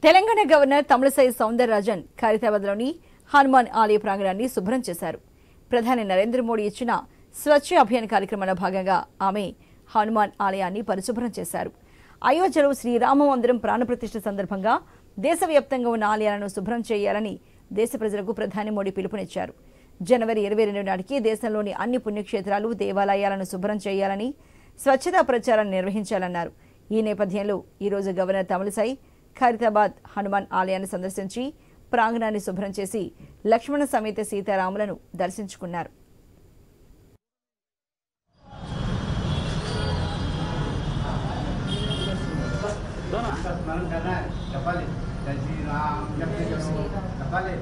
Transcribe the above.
Telangana governor Tamilisai Soundararajan ఖైరతాబాద్లోని హనుమాన్ ఆలయ ప్రాంగణాన్ని శుభ్రం చేశారు ప్రధాని నరేంద్ర మోడీ ఇచ్చిన స్వచ్ఛ అభియాన్ కార్యక్రమంలో భాగంగా ఆమె హనుమాన్ ఆలయాన్ని పరిశుభ్రం చేశారు అయోధ్యలో శ్రీరామ మందిరం ప్రాణప్రతిష్ఠ సందర్భంగా దేశవ్యాప్తంగా ఉన్న ఆలయాలను శుభ్రం చేయాలని దేశ ప్రజలకు ప్రధాని మోడీ పిలుపునిచ్చారు జనవరి ఇరవై రెండు నాటికి దేశంలోని అన్ని పుణ్యక్షేత్రాలు దేవాలయాలను శుభ్రం చేయాలని స్వచ్ఛతా ప్రచారాన్ని నిర్వహించాలన్నారు ఈ నేపథ్యంలో ఈరోజు గవర్నర్ తమిళసై ఖైరతాబాద్ హనుమాన్ ఆలయాన్ని సందర్శించి ప్రాంగణాన్ని శుభ్రం చేసి లక్ష్మణ సమేత సీతారాములను దర్శించుకున్నారు स्मरण करना है कपाले जय श्री राम जपते चलो कपाले